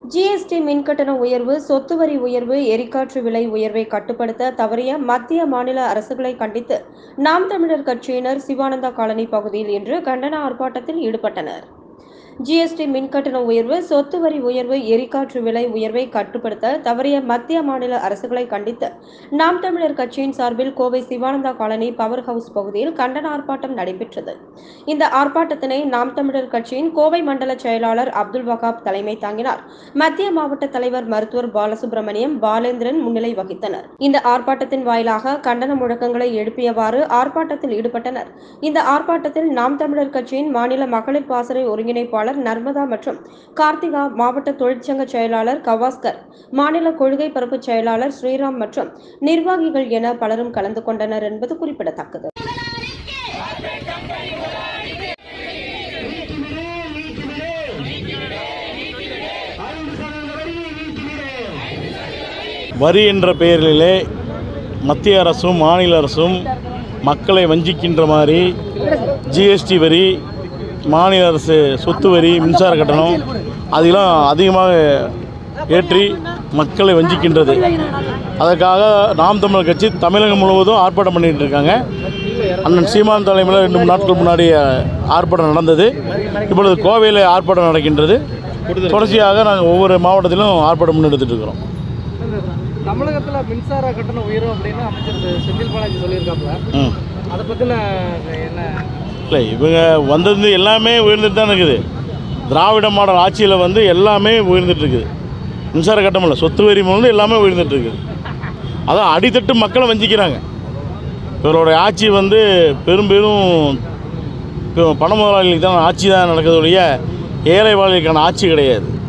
GST மின்கட்டண உயர்வு சொத்து வரி உயர்வு எரிகாற்று விலை உயர்வை கட்டுப்படுத்த தவறிய மத்திய மாநில அரசுகளை கண்டித்து நாம் தமிழர் கட்சியினர் சிவானந்தா காலனி பகுதியில் இன்று கண்டன ஆர்ப்பாட்டத்தில் ஈடுபட்டனர் ஜிஎஸ்டி மின்கட்டண உயர்வு சொத்து வரி உயர்வு எரிகாற்று விலை உயர்வை கட்டுப்படுத்த தவறிய மத்திய மாநில அரசுகளை கண்டித்து நாம் தமிழர் கட்சியின் சார்பில் Kovai Sivananda colony power house பகுதியில் கண்டன ஆர்ப்பாட்டம் நடைபெற்றது இந்த ஆர்ப்பாட்டத்தினை நாம் தமிழர் கட்சியின் கோவை மண்டல செயலாளர் அப்துல் வகாப் தலைமை தாங்கினார் மத்திய மாவட்ட தலைவர் மருத்துவர் பாலசுப்ரமணியம் பாலேந்திரன் முன்னிலை வகித்தனர் இந்த ஆர்ப்பாட்டத்தின் வாயிலாக கண்டன முழக்கங்களை எழுப்பியவாறு ஆர்ப்பாட்டத்தில் ஈடுபட்டனர் இந்த ஆர்ப்பாட்டத்தில் நாம் தமிழர் கட்சியின் மாநில மகளிர் பாசறை ஒருங்கிணைப்பாளர் நர்மதா மற்றும் கார்த்திகா மாவட்ட தொழிற்சங்க செயலாளர் கவாஸ்கர் மாநில கொள்கை பரப்பு செயலாளர் ஸ்ரீராம் மற்றும் நிர்வாகிகள் என பலரும் கலந்து கொண்டனர் என்பது குறிப்பிடத்தக்கது வரி என்ற பெயரிலே மத்திய அரசும் மாநில அரசும் மக்களை வஞ்சிக்கின்ற மாதிரி ஜிஎஸ்டி வரி மாநில அரசு சொத்து வரி மின்சார கட்டணம் அதெல்லாம் அதிகமாக ஏற்றி மக்களை வஞ்சிக்கின்றது அதற்காக நாம் தமிழர் கட்சி தமிழகம் முழுவதும் ஆர்ப்பாட்டம் பண்ணிட்டு இருக்காங்க அண்ணன் சீமான் தலைமையில் ரெண்டு மூணு நாட்கள் முன்னாடி ஆர்ப்பாட்டம் நடந்தது இப்பொழுது கோவையில் ஆர்ப்பாட்டம் நடக்கின்றது தொடர்ச்சியாக நாங்கள் ஒவ்வொரு மாவட்டத்திலும் ஆர்ப்பாட்டம் முன்னெடுத்துட்டு இருக்கிறோம் தமிழகத்தில் மின்சார கட்டணம் உயரும் அப்படின்னு அமைச்சர் செ- செந்தில் பாலாஜி சொல்லியிருக்காப்புல ம் அதை பற்றின என்ன இல்லை இவங்க வந்தது எல்லாமே உயர்ந்துட்டு தான் இருக்குது திராவிட மாடல் ஆட்சியில் வந்து எல்லாமே உயர்ந்துட்டு இருக்குது மின்சார கட்டணம் இல்லை சொத்து வரி முதல்ல எல்லாமே உயர்ந்துட்டு இருக்குது அதான் அடித்தட்டு மக்களை வஞ்சிக்கிறாங்க இவருடைய ஆட்சி வந்து பெரும் பெரும் இப்போ பண முதலாளிகளுக்கு தான் ஆட்சி தான் நடக்குது ஒழிய ஏழை வாழ்க்கைக்கான ஆட்சி கிடையாது